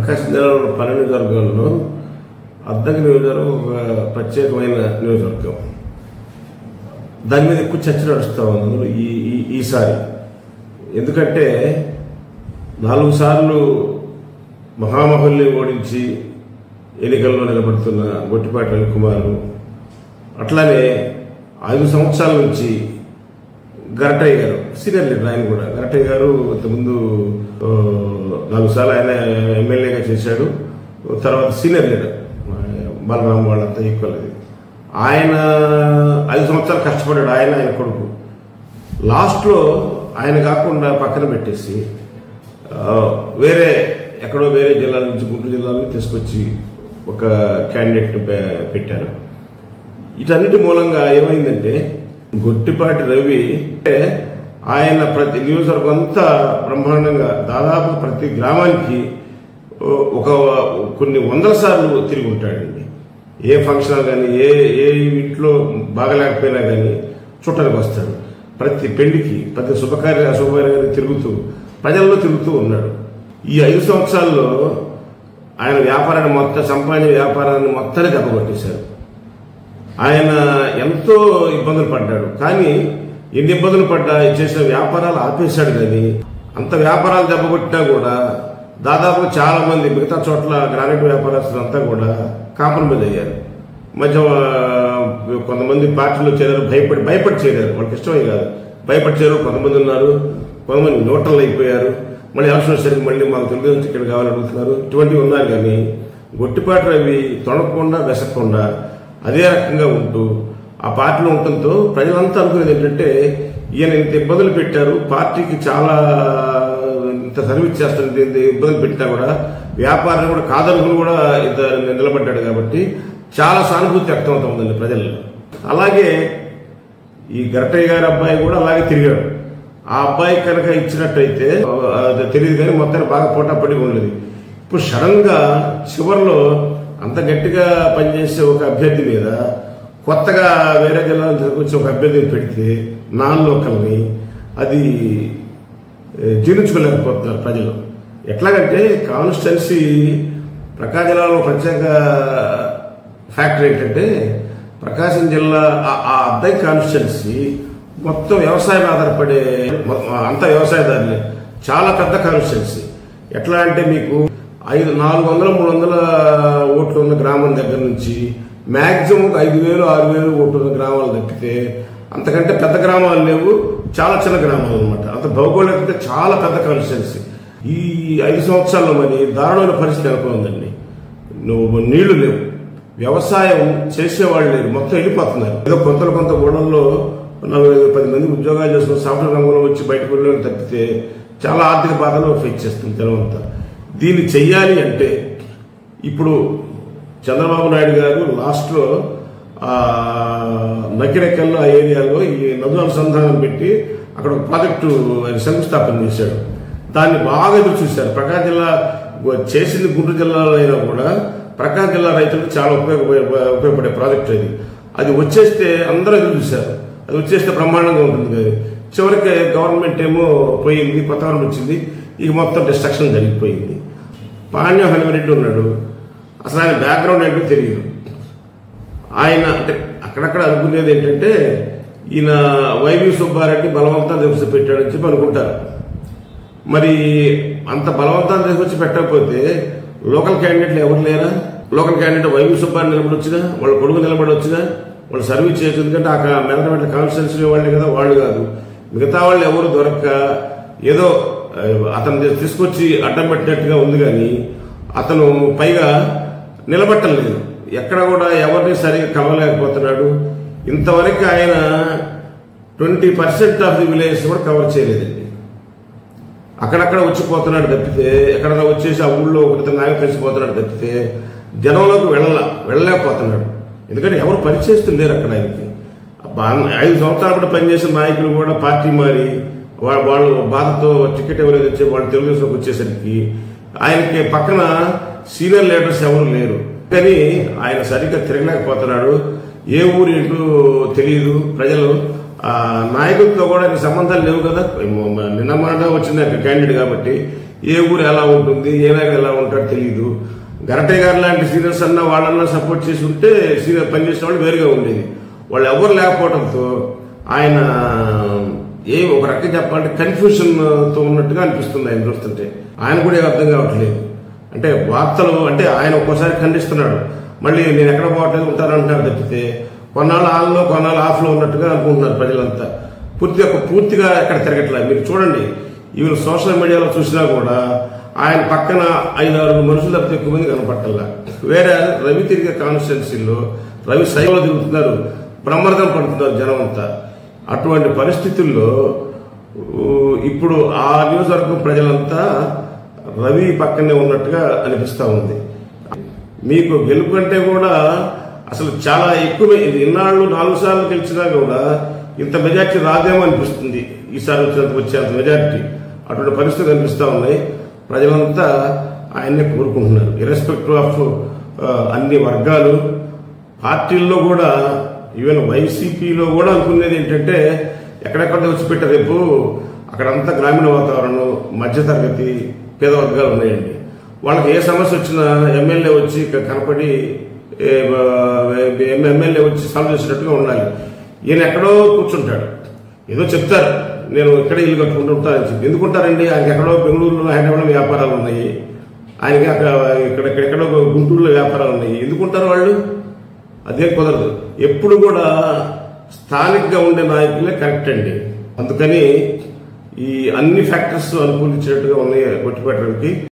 ప్రకాశం జిల్లాలో పన్నెండు నియోజకవర్గాల్లో అద్దకి నియోజకవర్గం ఒక ప్రత్యేకమైన నియోజకవర్గం దాని మీద ఎక్కువ చర్చ నడుస్తూ ఉంది అందులో ఈ ఈ- ఈసారి ఎందుకంటే నాలుగు సార్లు మహామహుల్ని ఓడించి ఎన్నికల్లో నిలబడుతున్న గొట్టిపాటి రవికుమార్ అట్లానే ఐదు సంవత్సరాల నుంచి గరటయ్య గారు సీనియర్ లీడర్ ఆయన కూడా గరటయ్య గారు ఇంతకుముందు ఆ, నాలుగు సార్లు ఆయన ఎమ్మెల్యేగా చేశాడు తర్వాత సీనియర్ లీడర్ బలరాం వాళ్ళంతా ఈక్వల్ అది ఆయన ఐదు సంవత్సరాలు కష్టపడ్డాడు ఆయన ఆయన కొడుకు లాస్ట్లో ఆయన కాకుండా పక్కన పెట్టేసి ఆ, వేరే ఎక్కడో వేరే జిల్లాల నుంచి గుంటూరు జిల్లా నుంచి తీసుకొచ్చి ఒక క్యాండిడేట్ పెట్టారు వీటన్నిటి మూలంగా ఏమైందంటే గొట్టిపాటి రవి అంటే ఆయన ప్రతి నియోజకవర్గం అంతా బ్రహ్మాండంగా దాదాపు ప్రతి గ్రామానికి ఓ- ఒక కొన్ని వందల సార్లు తిరిగి ఉంటాడండి ఏ ఫంక్షన్ కానీ ఏ ఏ ఇంట్లో బాగలేకపోయినా కానీ చుట్టానికి వస్తాడు ప్రతి పెళ్లికి ప్రతి శుభకార్య అశుభకార్యాన్ని తిరుగుతూ ప్రజల్లో తిరుగుతూ ఉన్నాడు ఈ ఐదు సంవత్సరాల్లో ఆయన వ్యాపారాన్ని మొత్తం సంపాదించిన వ్యాపారాన్ని మొత్తాన్ని దెబ్బకొట్టేశారు ఆయన ఎంతో ఇబ్బందులు పడ్డాడు కానీ ఎన్ని ఇబ్బందులు పడ్డా చేసిన వ్యాపారాలు ఆపేశాడు కానీ అంత వ్యాపారాలు దెబ్బకొట్టినా కూడా దాదాపు చాలా మంది మిగతా చోట్ల గ్రానైట్ వ్యాపారస్తులంతా కూడా కాంప్రమైజ్ అయ్యారు మధ్య ఆ, కొంతమంది పార్టీలో చేరారు భయపడి భయపడి చేరారు వాళ్ళకి ఇష్టమే కాదు భయపడి చేరారు కొంతమంది ఉన్నారు కొంతమంది న్యూట్రల్ అయిపోయారు మళ్ళీ ఎలక్షన్ వచ్చేసరికి మళ్ళీ మాకు తెలుగుదేశం టికెట్ కావాలని అడుగుతున్నారు ఇటువంటివి ఉన్నారు కానీ గొట్టిపాటి రవి తొడకుండా వెసక్కుండా అదే రకంగా ఉంటూ ఆ పార్టీలో ఉండటంతో ప్రజలంతా అనుకునేది ఏంటంటే ఈయన ఇంత ఇబ్బందులు పెట్టారు పార్టీకి చాలా ఇంత సర్వీస్ చేస్తుంది ఇంత ఇబ్బందులు పెట్టినా కూడా వ్యాపారం కూడా కాదనుకుని కూడా ఇంత నిలబడ్డాడు కాబట్టి చాలా సానుభూతి వ్యక్తం అవుతుందండి ప్రజల్లో అలాగే ఈ గరటయ్య గారి అబ్బాయి కూడా అలాగే తిరిగాడు ఆ అబ్బాయి కనుక ఇచ్చినట్టయితే ఆ, అది తెలియదు కానీ మొత్తాన్ని బాగా పోటాపడి ఉండేది ఇప్పుడు సడన్ గా చివరిలో అంత గట్టిగా పనిచేసే ఒక అభ్యర్థి మీద కొత్తగా వేరే జిల్లా నుంచి తీసుకొచ్చి ఒక అభ్యర్థిని పెడితే నాన్ లోకల్ని అది ఏ, జీర్ణించుకోలేకపోతున్నారు ప్రజలు ఎట్లాగంటే కాన్స్టిట్యున్సీ ప్రకాశం జిల్లాలో ప్రత్యేక ఫ్యాక్టర్ ఏంటంటే ప్రకాశం జిల్లా ఆ- ఆ అద్దె కాన్స్టిట్యున్సీ మొత్తం వ్యవసాయం ఆధారపడే మొ- అంతా వ్యవసాయదారులే చాలా పెద్ద కాన్స్టిట్యున్సీ ఎట్లా అంటే మీకు ఐదు నాలుగు వందల మూడు వందల ఓట్లు ఉన్న గ్రామం దగ్గర నుంచి మాక్సిమం ఒక ఐదు వేలు ఆరు వేలు ఓట్లు ఉన్న గ్రామాలు తప్పితే అంతకంటే పెద్ద గ్రామాలు లేవు చాలా చిన్న గ్రామాలు అనమాట అంత భౌగోళికంగా చాలా పెద్ద కాన్స్టిట్యున్సీ ఈ ఐదు సంవత్సరాల్లో మరి దారుణమైన పరిస్థితి నెలకొందండి నువ్వు నీళ్లు లేవు వ్యవసాయం చేసేవాళ్ళు లేరు మొత్తం వెళ్ళిపోతున్నారు ఏదో కొంత కొంత గోడల్లో నలభై ఐదు పది మంది ఉద్యోగాలు చేసుకుని సాఫ్ట్వేర్ రంగంలో వచ్చి బయటకు వెళ్ళడం తప్పితే చాలా ఆర్థిక బాధలు ఫేస్ చేస్తుంది జనమంతా దీన్ని చెయ్యాలి అంటే ఇప్పుడు చంద్రబాబు నాయుడు గారు లాస్ట్లో ఆ, నకిరెక్కల్లో ఆ ఏరియాలో ఈ నదుల అనుసంధానం పెట్టి అక్కడ ఒక ప్రాజెక్టు ఆయన శంకుస్థాపన చేశాడు దాన్ని బాగా ఎదురు చూశారు ప్రకాశం జిల్లా చేసింది గుంటూరు జిల్లాలో అయినా కూడా ప్రకాశం జిల్లా రైతులకు చాలా ఉపయోగపడే ఉపయోగపడే ప్రాజెక్ట్ అది అది వచ్చేస్తే అందరూ ఎదురు చూశారు అది వచ్చేస్తే బ్రహ్మాండంగా ఉంటుంది కదా చివరికి గవర్నమెంట్ ఏమో పోయింది కొత్తవరం వచ్చింది ఇక మొత్తం డిస్ట్రక్షన్ జరిగిపోయింది పాండ్య హనుమరెడ్డి ఉన్నాడు అసలు ఆయన బ్యాక్గ్రౌండ్ ఏంటో తెలియదు ఆయన అంటే అక్కడక్కడ అనుకునేది ఏంటంటే ఈయన వైవి సుబ్బారెడ్డి బలవంతం తెలిసి పెట్టాడని చెప్పి అనుకుంటారు మరి అంత బలవంతాన్ని తీసుకొచ్చి పెట్టకపోతే లోకల్ క్యాండిడేట్లు ఎవరు లేరా లోకల్ క్యాండిడేట్ వైవి సుబ్బారెడ్డి నిలబడి వచ్చినా వాళ్ళ కొడుకు నిలబడి వచ్చినా వాళ్ళు సర్వీస్ చేయొచ్చు ఎందుకంటే ఆ మెదట కాన్స్టిట్యున్సీ వాళ్ళే కదా వాళ్ళు కాదు మిగతా వాళ్ళు ఎవరు దొరక్క ఏదో ఆ, అతను తీసుకొచ్చి అడ్డం పెట్టినట్టుగా ఉంది కానీ అతను పైగా నిలబట్టలేదు ఎక్కడ కూడా ఎవరిని సరిగా కలవలేకపోతున్నాడు ఇంతవరకు ఆయన twenty percent of the village కూడా కవర్ చేయలేదండి అక్కడక్కడ వచ్చిపోతున్నాడు తప్పితే ఎక్కడన్నా వచ్చేసి ఆ ఊళ్ళో ఒకరితో నాయకు కలిసిపోతున్నాడు తప్పితే జనంలోకి వెళ్ళాల వెళ్ళలేకపోతున్నాడు ఎందుకంటే ఎవరు పరిచయస్తులు లేరు అక్కడ ఆయనకి బా- ఐదు సంవత్సరాలు కూడా పనిచేసిన నాయకులు కూడా పార్టీ మారి వా- వాళ్ళు బాధతో టికెట్ ఎవరైతే వచ్చే వాళ్ళు తెలుగుదేశంలోకి వచ్చేసరికి ఆయనకి పక్కన సీనియర్ లీడర్స్ ఎవరు లేరు కానీ ఆయన సరిగ్గా తిరగలేకపోతున్నాడు ఏ ఊరు ఏంటో తెలియదు ప్రజలు ఆ నాయకులతో కూడా ఆయనకి సంబంధాలు లేవు కదా నిన్న మాట వచ్చింది క్యాండిడేట్ కాబట్టి ఏ ఊరు ఎలా ఉంటుంది ఏ నాయకుడు ఎలా ఉంటాడో తెలియదు గరటే గారు లాంటి సీనియర్స్ అన్న వాళ్ళన్నా సపోర్ట్ చేసి ఉంటే సీనియర్ పనిచేసిన వాళ్ళు వేరుగా ఉండేది వాళ్ళు ఎవరు లేకపోవడంతో ఆయన ఏం ఒక రకంగా చెప్పాలంటే కన్ఫ్యూజన్ తో ఉన్నట్టుగా అనిపిస్తుంది ఆయన చూస్తుంటే ఆయన కూడా ఏం అర్థం కావట్లేదు అంటే వార్తలు అంటే ఆయన ఒక్కోసారి ఖండిస్తున్నాడు మళ్ళీ నేను ఎక్కడ పోవట్లేదు ఉంటానంటున్నారు తప్పితే కొన్నాళ్ళు ఆన్లో కొన్నాళ్ళు ఆఫ్లో ఉన్నట్టుగా అనుకుంటున్నారు ప్రజలంతా పూర్తిగా పూర్తిగా ఎక్కడ తిరగట్లేదు మీరు చూడండి ఈవెన్ సోషల్ మీడియాలో చూసినా కూడా ఆయన పక్కన ఐదు ఆరు మనుషులు తప్పితే ఎక్కువ మంది కనపట్టల్లా వేరే రవి తిరిగే కాన్స్టిట్యున్సీలో రవి సైలో తిరుగుతున్నారు బ్రహ్మరథం పడుతున్నారు జనం అంతా అటువంటి పరిస్థితుల్లో ఊ, ఇప్పుడు ఆ నియోజకవర్గం ప్రజలంతా రవి పక్కనే ఉన్నట్టుగా అనిపిస్తా ఉంది మీకు గెలుపు కంటే కూడా అసలు చాలా ఎక్కువ ఇది ఇన్నాళ్ళు నాలుగు సార్లు గెలిచినా కూడా ఇంత మెజార్టీ రాదేమో అనిపిస్తుంది ఈసారి వచ్చినంత వచ్చేంత మెజార్టీ అటువంటి పరిస్థితులు కనిపిస్తా ఉన్నాయి ప్రజలంతా ఆయన్నే కోరుకుంటున్నారు ఇరెస్పెక్టివ్ ఆఫ్ అన్ని వర్గాలు పార్టీల్లో కూడా ఈవెన్ వైసీపీలో కూడా అనుకునేది ఏంటంటే ఎక్కడెక్కడ వచ్చిపెట్ట రేపు అక్కడంతా గ్రామీణ వాతావరణం మధ్యతరగతి పేద వర్గాలు ఉన్నాయండి వాళ్ళకి ఏ సమస్య వచ్చినా ఎమ్మెల్యే వచ్చి క- కనపడి ఏ, బ- ఎమ్మెల్యే వచ్చి సాల్వ్ చేసినట్టుగా ఉండాలి ఈయన ఎక్కడో కూర్చుంటాడు ఏదో చెప్తారు నేను ఇక్కడే ఇల్లు కట్టుకుంటూ ఉంటానని చెప్పి ఎందుకుంటారండి ఆయనకి ఎక్కడో బెంగళూరులో హైదరాబాద్లో వ్యాపారాలు ఉన్నాయి ఆయనకి అక్కడ ఇక్కడ ఎక్కడో గుంటూరులో వ్యాపారాలు ఉన్నాయి ఎందుకుంటారు వాళ్ళు అదే కుదరదు ఎప్పుడు కూడా స్థానికంగా ఉండే నాయకులే కరెక్ట్ అండి అందుకని ఈ అన్ని ఫ్యాక్టర్స్ అనుకూలించినట్టుగా ఉన్నాయి కొట్టిపెట్టడానికి